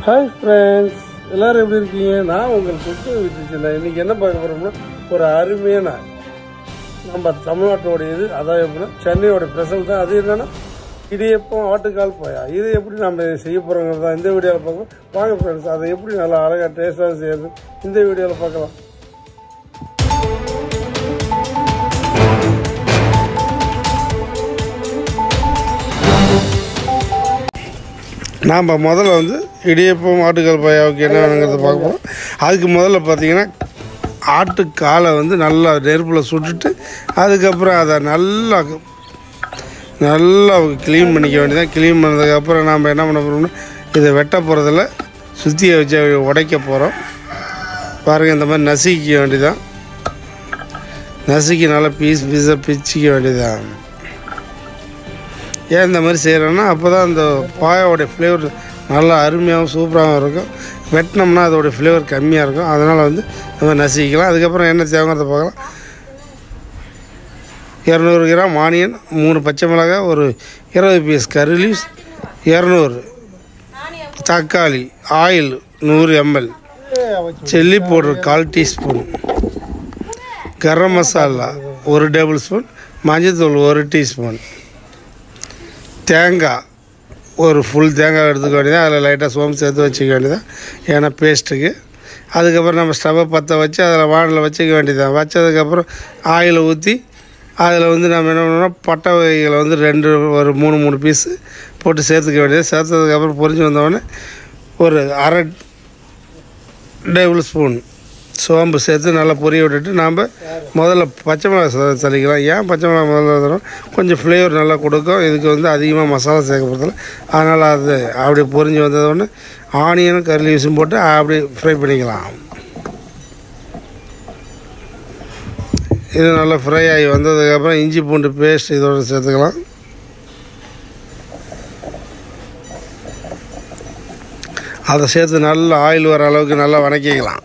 hi friends எல்லாரும் எப்படி இருக்கீங்க நான் உங்கள் குக்கு விட்டுச்சுண்ணா இன்னைக்கு என்ன பார்க்க போறோம்னா ஒரு அருமையான நம்ம தமிழ்நாட்டோட இது அதான் எப்படின்னா சென்னையோட ஸ்பெஷல் தான் அது என்னன்னா இடியப்பம் ஆட்டுக்கால் பாயா இது எப்படி நம்ம செய்ய போகிறோங்கிறது தான் இந்த வீடியோவில் பார்க்கலாம் வாங்க ஃப்ரெண்ட்ஸ் அதை எப்படி நல்லா அழகாக டேஸ்ட்டாக செய்யறது இந்த வீடியோவில் பார்க்கலாம் நாம் முதல்ல வந்து இடியப்பம் ஆட்டுக்கால் பாயாவுக்கு என்ன வேணுங்கிறத பார்க்க போகிறோம் அதுக்கு முதல்ல பார்த்தீங்கன்னா ஆட்டுக்காலை வந்து நல்லா நெருப்பில் சுட்டுட்டு அதுக்கப்புறம் அதை நல்லா நல்லா க்ளீன் பண்ணிக்க வேண்டியதான் க்ளீன் பண்ணதுக்கப்புறம் நாம் என்ன பண்ண போகிறோம்னா இதை வெட்ட போகிறதில்ல சுற்றியை வச்சு உடைக்க போகிறோம் பாருங்கள் இந்த மாதிரி நசுக்கிக்க வேண்டியதான் நசுக்கி நல்லா பீஸ் பீஸாக பிச்சிக்க வேண்டியதான் ஏன் இந்த மாதிரி செய்கிறோன்னா அப்போ தான் அந்த பாயாவோடைய ஃப்ளேவர் நல்லா அருமையாகவும் சூப்பராகவும் இருக்கும் வெட்டினோம்னா அதோடைய ஃப்ளேவர் கம்மியாக இருக்கும் அதனால் வந்து நம்ம நசிக்கலாம் அதுக்கப்புறம் என்ன தேவைங்கிறத பார்க்கலாம் இரநூறு கிராம் ஆனியன் மூணு பச்சை மிளகாய் ஒரு இருபது பீஸ் கருலீஸ் இரநூறு தக்காளி ஆயில் நூறு எம்எல் சில்லி பவுடர் கால் டீஸ்பூன் கரம் மசாலா ஒரு டேபிள் ஸ்பூன் மஞ்சள்தூள் ஒரு டீஸ்பூன் தேங்காய் ஒரு ஃபுல் தேங்காய் எடுத்துக்க வேண்டியதான் அதில் லைட்டாக சோம்பு சேர்த்து வச்சுக்க வேண்டியதான் ஏன்னா பேஸ்ட்டுக்கு அதுக்கப்புறம் நம்ம ஸ்டவ்வை பற்ற வச்சு அதில் வானில் வச்சுக்க வேண்டியதான் வச்சதுக்கப்புறம் ஆயில் ஊற்றி அதில் வந்து நம்ம என்ன பண்ணோம்னா பட்டை வகைகளை வந்து ரெண்டு ஒரு மூணு மூணு பீஸு போட்டு சேர்த்துக்க வேண்டியது சேர்த்ததுக்கப்புறம் பொரிஞ்சு வந்தோடனே ஒரு அரை டேபிள் ஸ்பூன் சோம்பு சேர்த்து நல்லா பொரிய விட்டுட்டு நாம் முதல்ல பச்சை மிளகா ச- தளிக்கலாம் ஏன் பச்சை மிளகா முதல்ல தரோம் கொஞ்சம் ஃப்ளேவர் நல்லா கொடுக்கும் இதுக்கு வந்து அதிகமாக மசாலா சேர்க்க போகிறதில்ல அதனால் அது அப்படி பொரிஞ்சு வந்ததோடனே ஆனியனும் கறி யூஸும் போட்டு அப்படி ஃப்ரை பண்ணிக்கலாம் இது நல்லா ஃப்ரை ஆகி வந்ததுக்கப்புறம் இஞ்சி பூண்டு பேஸ்ட் இதோட சேர்த்துக்கலாம் அதை சேர்த்து நல்லா ஆயில் வர அளவுக்கு நல்லா வணக்கிக்கலாம்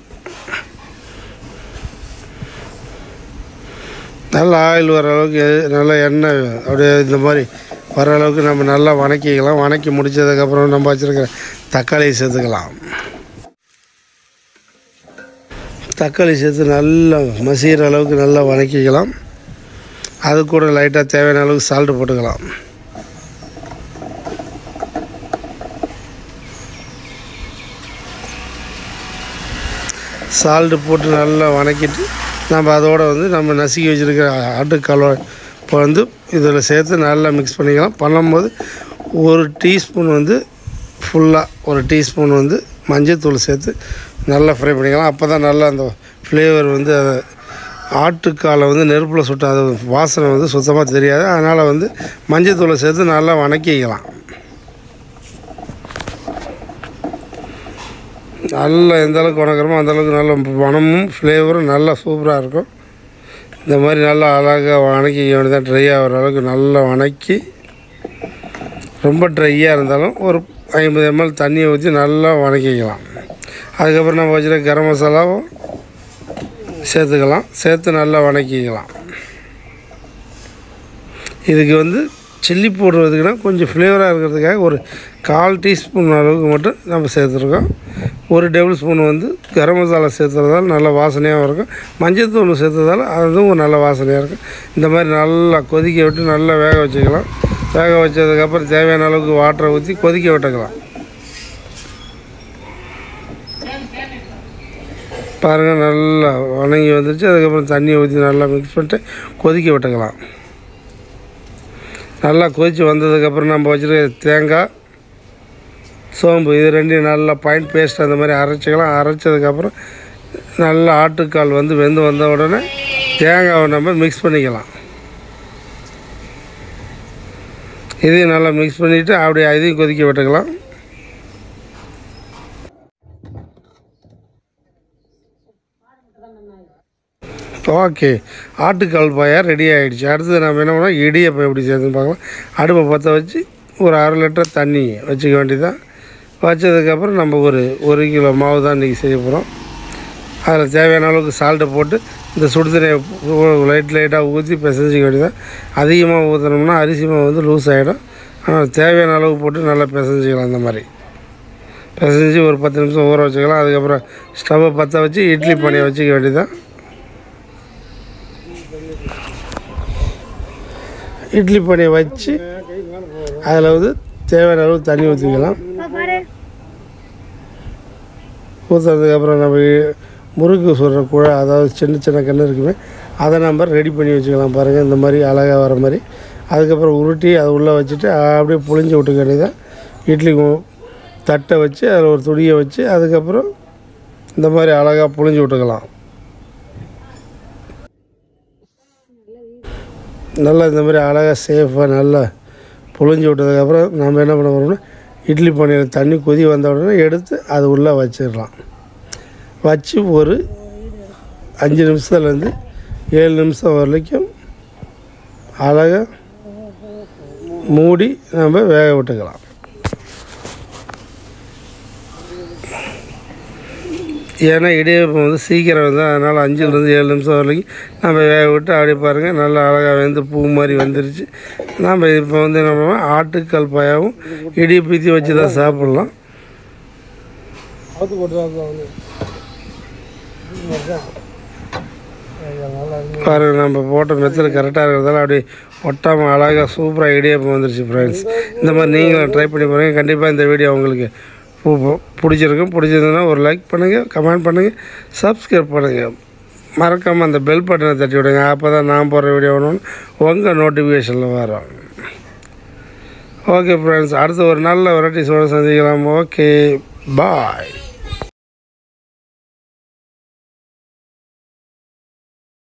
நல்லா ஆயில் வர அளவுக்கு நல்லா எண்ணெய் அப்படியே இந்த மாதிரி வர அளவுக்கு நம்ம நல்லா வணக்கிக்கலாம் வணக்கி முடிச்சதுக்கப்புறம் நம்ம வச்சுருக்கிற தக்காளியை சேர்த்துக்கலாம் தக்காளி சேர்த்து நல்லா மசிகிற அளவுக்கு நல்லா வணக்கிக்கலாம் அது கூட லைட்டாக தேவையான அளவுக்கு சால்ட்டு போட்டுக்கலாம் சால்ட்டு போட்டு நல்லா வணக்கிட்டு நம்ம அதோட வந்து நம்ம நசுக்கி வச்சுருக்கிற ஆட்டுக்கால் இப்போ வந்து இதில் சேர்த்து நல்லா மிக்ஸ் பண்ணிக்கலாம் பண்ணும்போது ஒரு டீஸ்பூன் வந்து ஃபுல்லாக ஒரு டீஸ்பூன் வந்து மஞ்சள்தூள் சேர்த்து நல்லா ஃப்ரை பண்ணிக்கலாம் அப்போ தான் நல்லா அந்த ஃப்ளேவர் வந்து அதை ஆட்டுக்காலை வந்து நெருப்பில் சுட்ட அது வாசனை வந்து சுத்தமாக தெரியாது அதனால் வந்து மஞ்சள்தூளை சேர்த்து நல்லா வணக்கிக்கலாம் நல்லா எந்த அளவுக்கு வணங்குறோமோ அந்த அளவுக்கு நல்ல மனமும் ஃப்ளேவரும் நல்லா சூப்பராக இருக்கும் இந்த மாதிரி நல்லா அழகாக வணக்கி வேண்டியதான் ட்ரை ஆகிற அளவுக்கு நல்லா வணக்கி ரொம்ப ட்ரையாக இருந்தாலும் ஒரு ஐம்பது எம்எல் தண்ணியை ஊற்றி நல்லா வணக்கிக்கலாம் அதுக்கப்புறம் நம்ம வச்சுருக்க கரம் மசாலாவும் சேர்த்துக்கலாம் சேர்த்து நல்லா வணக்கிக்கலாம் இதுக்கு வந்து சில்லி போடுறதுக்குன்னா கொஞ்சம் ஃப்ளேவராக இருக்கிறதுக்காக ஒரு கால் டீஸ்பூன் அளவுக்கு மட்டும் நம்ம சேர்த்துருக்கோம் ஒரு டேபிள் ஸ்பூன் வந்து கரம் மசாலா சேர்த்துறதால நல்ல வாசனையாகவும் இருக்கும் மஞ்சள் தூள் சேர்த்ததால அதுவும் ஒரு நல்ல வாசனையாக இருக்கும் இந்த மாதிரி நல்லா கொதிக்க விட்டு நல்லா வேக வச்சுக்கலாம் வேக வச்சதுக்கப்புறம் தேவையான அளவுக்கு வாட்டரை ஊற்றி கொதிக்க விட்டுக்கலாம் பாருங்கள் நல்லா வணங்கி வந்துருச்சு அதுக்கப்புறம் தண்ணியை ஊற்றி நல்லா மிக்ஸ் பண்ணிட்டு கொதிக்க விட்டுக்கலாம் நல்லா கொதித்து வந்ததுக்கப்புறம் நம்ம வச்சுருக்க தேங்காய் சோம்பு இது ரெண்டையும் நல்லா பாயிண்ட் பேஸ்ட் அந்த மாதிரி அரைச்சிக்கலாம் அரைச்சதுக்கப்புறம் நல்லா ஆட்டுக்கால் வந்து வெந்து வந்த உடனே தேங்காவை நம்ம மிக்ஸ் பண்ணிக்கலாம் இதையும் நல்லா மிக்ஸ் பண்ணிவிட்டு அப்படியே இதையும் கொதிக்க விட்டுக்கலாம் ஓகே ஆட்டுக்கால் பாயா ரெடி ஆகிடுச்சு அடுத்தது நம்ம என்ன பண்ணோம் இடியப்பம் எப்படி செய்யறதுன்னு பார்க்கலாம் அடுப்பை பற்ற வச்சு ஒரு அரை லிட்டர் தண்ணி வச்சுக்க வேண்டியதான் வச்சதுக்கப்புறம் நம்ம ஒரு ஒரு கிலோ மாவு தான் இன்றைக்கி செய்ய போகிறோம் அதில் தேவையான அளவுக்கு சால்ட்டை போட்டு இந்த சுடு தண்ணியை லைட் லைட்டாக ஊற்றி பிசைஞ்சிக்க வேண்டியதான் அதிகமாக ஊற்றினோம்னா அரிசி மாவு வந்து லூஸ் ஆகிடும் ஆனால் தேவையான அளவு போட்டு நல்லா பிசைஞ்சிக்கலாம் அந்த மாதிரி பிசைஞ்சு ஒரு பத்து நிமிஷம் ஊற வச்சுக்கலாம் அதுக்கப்புறம் ஸ்டவ்வை பற்ற வச்சு இட்லி பானையை வச்சுக்க வேண்டியதான் இட்லி பானையை வச்சு அதில் வந்து தேவையான அளவு தண்ணி ஊற்றிக்கலாம் ஊற்றுறதுக்கப்புறம் நம்ம முறுக்கு சுடுற குழா அதாவது சின்ன சின்ன கன்று இருக்குமே அதை நம்ம ரெடி பண்ணி வச்சுக்கலாம் பாருங்கள் இந்த மாதிரி அழகாக வர மாதிரி அதுக்கப்புறம் உருட்டி அதை உள்ளே வச்சுட்டு அப்படியே புளிஞ்சு விட்டுக்க வேண்டியதான் இட்லி கு- தட்டை வச்சு அதில் ஒரு துணியை வச்சு அதுக்கப்புறம் இந்த மாதிரி அழகாக புளிஞ்சு விட்டுக்கலாம் நல்லா இந்த மாதிரி அழகாக சேஃபாக நல்லா புழிஞ்சு விட்டதுக்கப்புறம் நம்ம என்ன பண்ண போகிறோம்னா இட்லி பானையில் தண்ணி கொதி வந்த உடனே எடுத்து அது உள்ளே வச்சிடலாம் வச்சு ஒரு அஞ்சு நிமிஷத்துலேருந்து ஏழு நிமிஷம் வரைக்கும் அழகாக மூடி நம்ம வேக விட்டுக்கலாம் ஏன்னா இடியாப்பம் வந்து சீக்கிரம் வந்து அதனால் அஞ்சுலேருந்து ஏழு நிமிஷம் வரைக்கும் நம்ம வேக விட்டு அப்படியே பாருங்கள் நல்லா அழகாக வெந்து பூ மாதிரி வந்துருச்சு நம்ம இப்போ வந்து நம்ம ஆட்டுக்கால் பாயாவும் இடியப்பத்தி வச்சு தான் சாப்பிட்லாம் அவுத்து போட்டு தான் வந்து பாருங்கள் நம்ம போட்ட மெத்தட் கரெக்டாக இருக்கிறதால அப்படியே ஒட்டாமல் அழகாக சூப்பராக இடியாப்பம் வந்துருச்சு ஃப்ரெண்ட்ஸ் இந்த மாதிரி நீங்களும் ட்ரை பண்ணி பாருங்கள் கண்டிப்பாக இந்த வீடியோ உங்களுக்கு பு- பு- பிடிச்சிருக்கும் பிடிச்சதுன்னா ஒரு லைக் பண்ணுங்கள் கமெண்ட் பண்ணுங்கள் சப்ஸ்கிரைப் பண்ணுங்கள் மறக்காமல் அந்த பெல் பட்டனை தட்டி விடுங்க அப்போ தான் நான் போடுற வீடியோ ஒன்று உங்கள் நோட்டிஃபிகேஷனில் வரும் ஓகே ஃப்ரெண்ட்ஸ் அடுத்த ஒரு நல்ல வெரைட்டிஸோடு சந்திக்கலாம் ஓகே பாய்